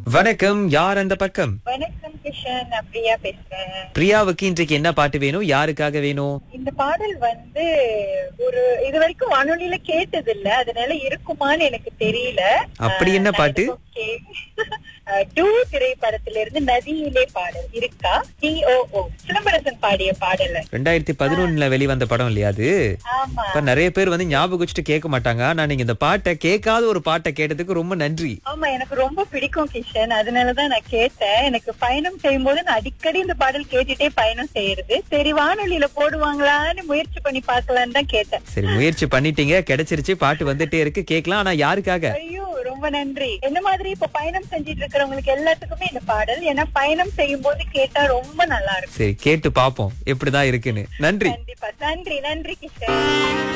வணக்கம் யார் அந்த பக்கம் வணக்கம் கிஷன் நான் பிரியா பேசுறேன் பிரியாவுக்கு இன்றைக்கு என்ன பாட்டு வேணும் யாருக்காக வேணும் இந்த பாடல் வந்து ஒரு இது வரைக்கும் வானொலியில கேட்டது இல்ல அதனால இருக்குமான்னு எனக்கு தெரியல அப்படி என்ன பாட்டு? டூ திரைப்படத்தில இருந்து நதியிலே பாடல் இருக்கா டி ஓ ஓ சிலம்பரசன் பாடிய பாடல் ரெண்டாயிரத்தி பதினொன்னுல வெளிவந்த படம் இல்லையா அது ஆமா இப்ப நிறைய பேர் வந்து ஞாபகம் வச்சுட்டு கேட்க மாட்டாங்க ஆனா நீங்க இந்த பாட்டை கேட்காத ஒரு பாட்டை கேட்டதுக்கு ரொம்ப நன்றி ஆமா எனக்கு ரொம்ப பிடிக்கும் கிஷன் அதனாலதான் நான் கேட்டேன் எனக்கு பயணம் செய்யும்போது நான் அடிக்கடி இந்த பாடல் கேட்டுட்டே பயணம் செய்யறது சரி வானொலியில போடுவாங்களான்னு முயற்சி பண்ணி பார்க்கலான்னு தான் கேட்டேன் சரி முயற்சி பண்ணிட்டீங்க கிடைச்சிருச்சு பாட்டு வந்துட்டே இருக்கு கேட்கலாம் ஆனா யாருக்காக ஐயோ ரொம்ப நன்றி என்ன மாதிரி இப்ப பயணம் செஞ்சிட்டு இருக்கிறவங்களுக்கு எல்லாத்துக்குமே இந்த பாடல் ஏன்னா பயணம் செய்யும் போது கேட்டா ரொம்ப நல்லா இருக்கும் சரி கேட்டு பாப்போம் எப்படிதான் இருக்குன்னு நன்றி கண்டிப்பா நன்றி நன்றி கிஷன்